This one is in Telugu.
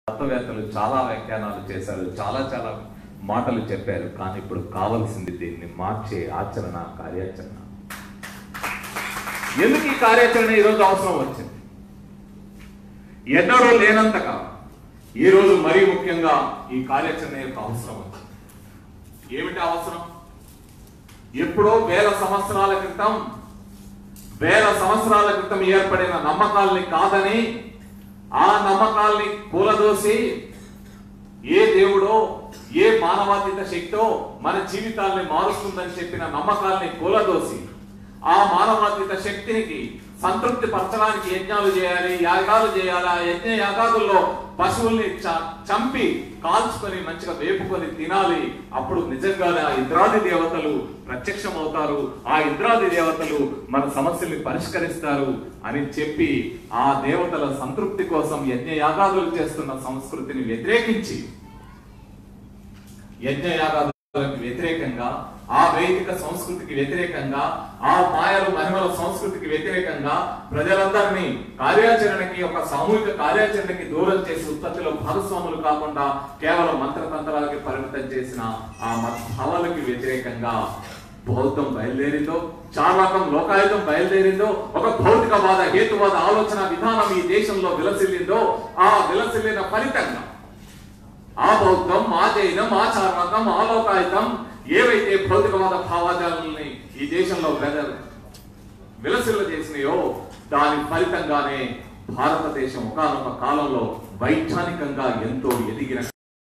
తత్వవేత్తలు చాలా వ్యాఖ్యానాలు చేశారు చాలా చాలా మాటలు చెప్పారు కానీ ఇప్పుడు కావలసింది దీన్ని మార్చే ఆచరణ కార్యాచరణ ఎందుకు ఈ కార్యాచరణ ఈరోజు అవసరం వచ్చింది ఎన్నడూ లేనంతగా ఈరోజు మరీ ముఖ్యంగా ఈ కార్యాచరణ యొక్క అవసరం వచ్చింది ఏమిటి అవసరం ఎప్పుడో వేల సంవత్సరాల క్రితం వేల సంవత్సరాల క్రితం ఏర్పడిన నమ్మకాల్ని కాదని ఆ నమ్మకాల్ని కూలదోసి ఏ దేవుడో ఏ మానవాతీత శక్తో మన జీవితాల్ని మారుస్తుందని చెప్పిన నమ్మకాల్ని కూలదోసి ఆ మానవాతీత శక్తినికి సంతృప్తి పరచడానికి యజ్ఞాలు చేయాలి యాగాలు చేయాలి ఆ యజ్ఞ యాగాదుల్లో పశువుల్ని చ- చంపి కాల్చుకొని మంచిగా వేపుకొని తినాలి అప్పుడు నిజంగానే ఆ ఇంద్రాది దేవతలు ప్రత్యక్షం అవుతారు ఆ ఇంద్రాది దేవతలు మన సమస్యల్ని పరిష్కరిస్తారు అని చెప్పి ఆ దేవతల సంతృప్తి కోసం యజ్ఞ యాగాదులు చేస్తున్న సంస్కృతిని వ్యతిరేకించి యజ్ఞయాగాదులకు వ్యతిరేకంగా ఆ వైదిక సంస్కృతికి వ్యతిరేకంగా ఆ మాయలు మహిమల సంస్కృతికి వ్యతిరేకంగా ప్రజలందరినీ కార్యాచరణకి ఒక సామూహిక కార్యాచరణకి దూరం చేసి ఉత్పత్తిలో భాగస్వాములు కాకుండా కేవలం మంత్రతంత్రాలకి పరిమితం చేసిన ఆ మతభావాలకి వ్యతిరేకంగా బౌద్ధం బయలుదేరిందో చార్వాకం లోకాయుధం బయలుదేరిందో ఒక భౌతికవాద హేతువాద ఆలోచన విధానం ఈ దేశంలో విలసిల్లిందో ఆ విలసిల్లిన ఫలితంగా ఆ బౌద్ధం ఆ జైనం ఆ చార్వాకం ఆ లోకాయుతం ఏవైతే భౌతికవాద భావాజాలని ఈ దేశంలో వెద- విలసిల్ల చేసినాయో దాని ఫలితంగానే భారతదేశం ఒకనొక కాలంలో వైజ్ఞానికంగా ఎంతో ఎదిగిన